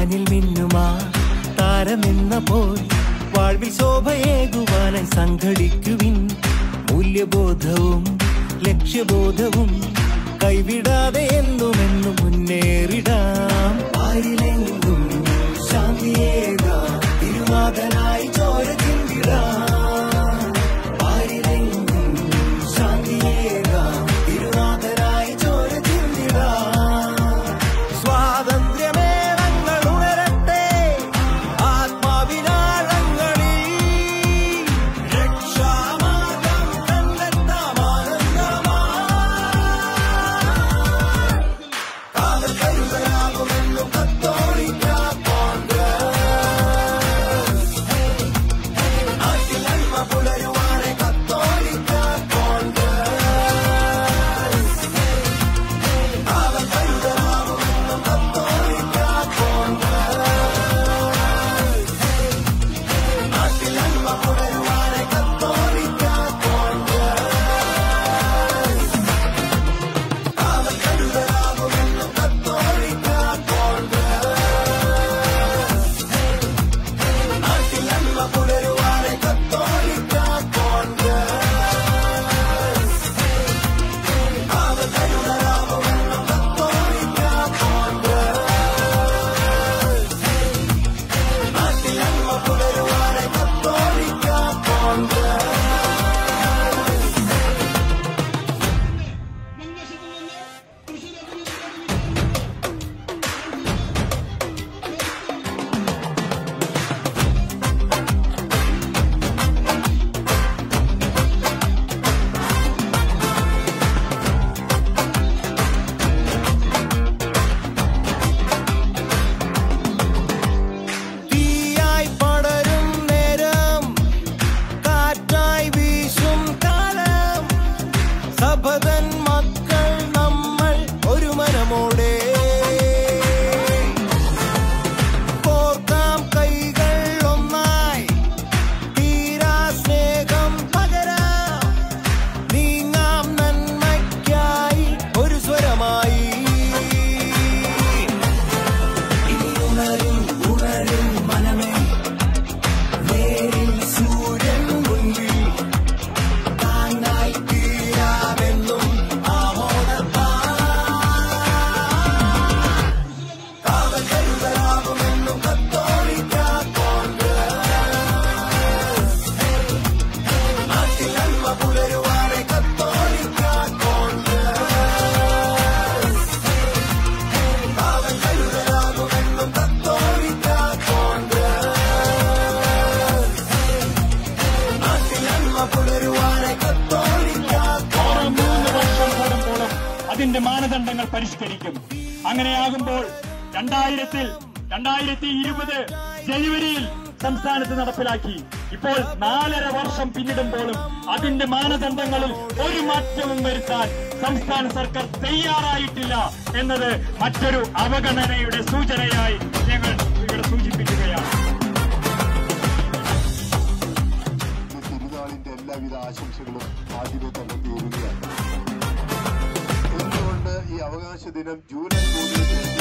വാനിൽ മിന്നുമാ താരമെന്ന പോൽ വാഴ്വിൽ ശോഭയേകുവാനായി സംഘടിക്കുവിൻ മൂല്യബോധവും ലക്ഷ്യബോധവും കൈവിടാതെ എന്നുമെന്നും മുന്നേറിടാം ആരിലെങ്കും ശാന്തിയേകാം തിരുനാഥനായി ചോര ചിന്തിടാം ആരിലെങ്കും ശാന്തിയേകാം തിരുനാഥനായി ചോര ചിന്തിടാം സ്വാതന്ത്ര്യമേളങ്ങൾ ഉണരട്ടെ ആത്മാവിനാഴങ്ങളിൽ രക്ഷാമാർഗം കണ്ടെത്താം ആനന്ദമായി കാതൽ കരുതലാകുമെന്നും കത്തോലിക്ക കോൺഗ്രസ് നാട്ടിൽ നന്മ പുലരുവാനെ കത്തോലിക്ക കോൺഗ്രസ് കാതൽ കരുതലാകുമെന്നും കത്തോലിക്ക കോൺഗ്രസ് നാട്ടിൽ നന്മ പുലരുവാനെ കത്തോലിക്ക കോൺഗ്രസ് കാതൽ കരുതലാകുമെന്നും കത്തോലിക്ക കോൺഗ്രസ് നാട്ടിൽ നന്മ പുലരുവാനെ കത്തോലിക്ക കോൺഗ്രസ് കാതൽ കരുതലാകുമെന്നും കത്തോലിക്ക കോൺഗ്രസ് നാട്ടിൽ നന്മ പുലരുവാനെ കത്തോലിക്ക കോൺഗ്രസ് തീയായി പടരും നേരം കാറ്റായി വീശും കാലം സഭതൻ മക്കൾ നമ്മൾ ഒരു മനമോടെ കോർക്കാം കൈകൾ ഒന്നായി തീരാ സ്നേഹം പകരാം നീങ്ങാം നന്മയ്ക്കായി ഒരു സ്വരമായി ഇനി ഉണരും ഉണരും മനമേ നേരിൽ സൂര്യൻ മുൻപിൽ താങ്ങായി തീരാമെന്നും കാവൽ കരുതലാകുമെന്നും കത്തോലിക്ക കോൺഗ്രസ് നാട്ടിൽ നന്മ പുലരുവാനെ കത്തോലിക്ക കോൺഗ്രസ് കാവൽ കരുതലാകുമെന്നും കത്തോലിക്ക കോൺഗ്രസ് നാട്ടിൽ നന്മ പുലരുവാനെ കത്തോലിക്ക ഓരോ മൂന്ന് വർഷം കൂടുമ്പോഴും അതിന്റെ മാനദണ്ഡങ്ങൾ പരിഷ്കരിക്കും അങ്ങനെയാകുമ്പോൾ രണ്ടായിരത്തിൽ രണ്ടായിരത്തി ഇരുപത് ജനുവരിയിൽ സംസ്ഥാനത്ത് നടപ്പിലാക്കി ഇപ്പോൾ നാലര വർഷം പിന്നിടുമ്പോഴും അതിന്റെ മാനദണ്ഡങ്ങളിൽ ഒരു മാറ്റവും വരുത്താൻ സംസ്ഥാന സർക്കാർ തയ്യാറായിട്ടില്ല എന്നത് മറ്റൊരു അവഗണനയുടെ സൂചനയായി ഞങ്ങൾ ഇവിടെ സൂചിപ്പിക്കുകയാണ് ഈ തിരുനാളിന്റെ എല്ലാവിധ ആശംസകളും ആദ്യമേ തന്നെ തീരുകയാണ് എന്തുകൊണ്ട് ഈ അവകാശ ദിനം ജൂലൈ മൂന്നിന്